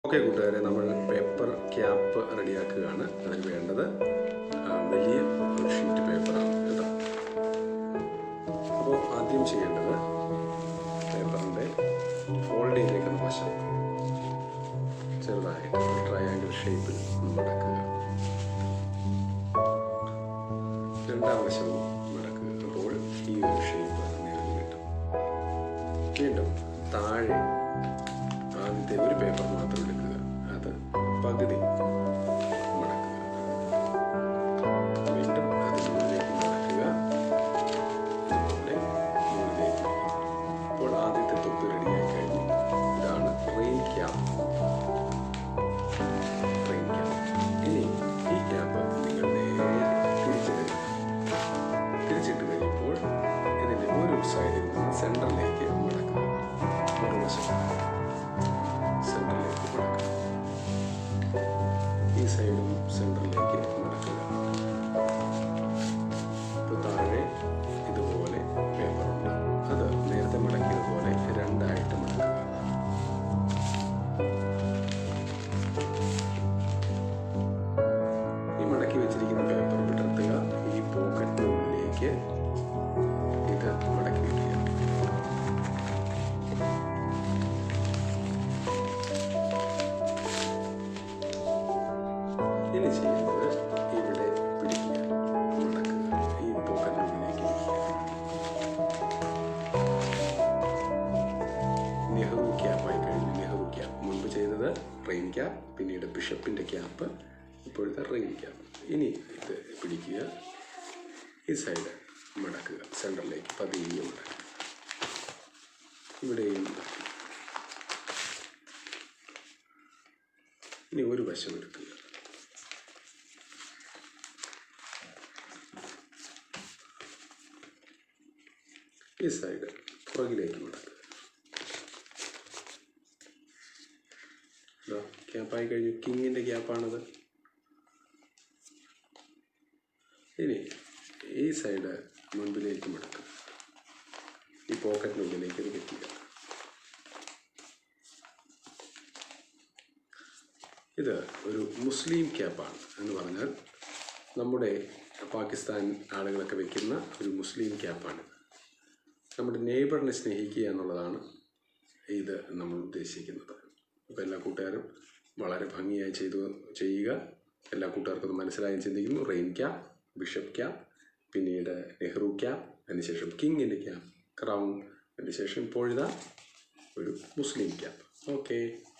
Okay കൂട്ടുകാരെ നമ്മൾ paper cap റെഡിയാക്കുകയാണ് അതിന് വേണ്ടത് ആ, വലിയ ഒരു ഷീറ്റ് പേപ്പറാണ് കേട്ടോ അപ്പോൾ ആദ്യം ചെയ്യേണ്ടത് പേപ്പറിൻ്റെ ഫോൾഡ് ചെയ്തേക്കുന്ന വശം ചെറുതായിട്ട് ഒരു ട്രയാങ്കിൾ ഷേപ്പിൽ മടക്കുക രണ്ടാം വശവും മടക്കുക അപ്പോൾ ഈ ഒരു ഷേപ്പ് നിങ്ങൾക്ക് കിട്ടും വീണ്ടും താഴെ ആദ്യത്തെ ഒരു പേപ്പർ മാത്രം എടുക്കുക അത് പകുതി മടക്കുക വീണ്ടും അത് മുകളിലേക്ക് മടക്കുക ഇതുപോലെ മുകളിലേക്ക് അപ്പോൾ ആദ്യത്തെ തൊപ്പി റെഡിയായി കഴിഞ്ഞു ഇതാണ് റെയിൻ ക്യാപ്പ് റെയിൻ ക്യാപ്പ് ഇനി ഈ ക്യാപ്പ് നിങ്ങൾ നേരെ തിരിച്ചിടുക തിരിച്ചിട്ട് കഴിയുമ്പോൾ ഇതിൻ്റെ ഒരു സൈഡിൽ നിന്ന് സെൻറ്ററിലേക്ക് മടക്കുക മറുവശം സെൻറ്ററിലേക്ക് മടക്കുക ഈ സൈഡും സെൻറ്ററിലേക്ക് മടക്കുക ഇപ്പോൾ താഴെ ഇതുപോലെ പേപ്പറുണ്ട് അത് നേരത്തെ മടക്കിയതുപോലെ രണ്ടായിട്ട് മടക്കുക ഈ മടക്കി വെച്ചിരിക്കുന്ന പേപ്പർ വിടർത്തുക ഈ പോക്കറ്റിനുള്ളിലേക്ക് ഇത് മടക്കി വയ്ക്കുക ഇനി ചെയ്യുന്നത് ഇവിടെ പിടിക്കുക മടക്കുക ഈ പോക്കറ്റിനുള്ളിലേക്ക് നെഹ്റു ക്യാപ്പായി കഴിഞ്ഞു നെഹ്റു ക്യാപ്പ് മുൻപ് ചെയ്തത് റെയിൻ ക്യാപ്പ് പിന്നീട് ബിഷപ്പിൻ്റെ ക്യാപ്പ് ഇപ്പോഴത്തെ റെയിൻ ക്യാപ്പ് ഇനി ഇത് പിടിക്കുക ഈ സൈഡ് മടക്കുക സെൻറ്ററിലേക്ക് പതിയെ മടക്കുക ഇവിടെയും മടക്കുക. ഇനി ഒരു വശം എടുക്കുക ഈ സൈഡ് പുറകിലേക്ക് മടക്കുക ഇതാ ക്യാപ്പായി കഴിഞ്ഞു കിങ്ങിൻ്റെ ക്യാപ്പാണിത് ഇനി ഈ സൈഡ് മുൻപിലേക്ക് മടക്കുക ഈ പോക്കറ്റിനുള്ളിലേക്ക് ഇത് കെട്ടിക്കുക ഇത് ഒരു മുസ്ലിം ക്യാപ്പാണ് എന്ന് പറഞ്ഞാൽ നമ്മുടെ പാകിസ്ഥാൻ ആളുകളൊക്കെ വെക്കുന്ന ഒരു മുസ്ലിം ക്യാപ്പാണിത് നമ്മുടെ നെയ്ബറിനെ സ്നേഹിക്കുക എന്നുള്ളതാണ് ഇത് നമ്മൾ ഉദ്ദേശിക്കുന്നത് അപ്പോൾ എല്ലാ കൂട്ടുകാരും വളരെ ഭംഗിയായി ചെയ്തു ചെയ്യുക എല്ലാ കൂട്ടുകാർക്കും അത് മനസ്സിലായി ചിന്തിക്കുന്നു റെയിൻ ക്യാപ്പ് ബിഷപ്പ് ക്യാപ്പ് പിന്നീട് നെഹ്റു ക്യാപ്പ് അതിനുശേഷം കിങ്ങിൻ്റെ ക്യാപ്പ് ക്രൗൺ അതിനുശേഷം ഇപ്പോഴിതാ ഒരു മുസ്ലിം ക്യാപ്പ് ഓക്കെ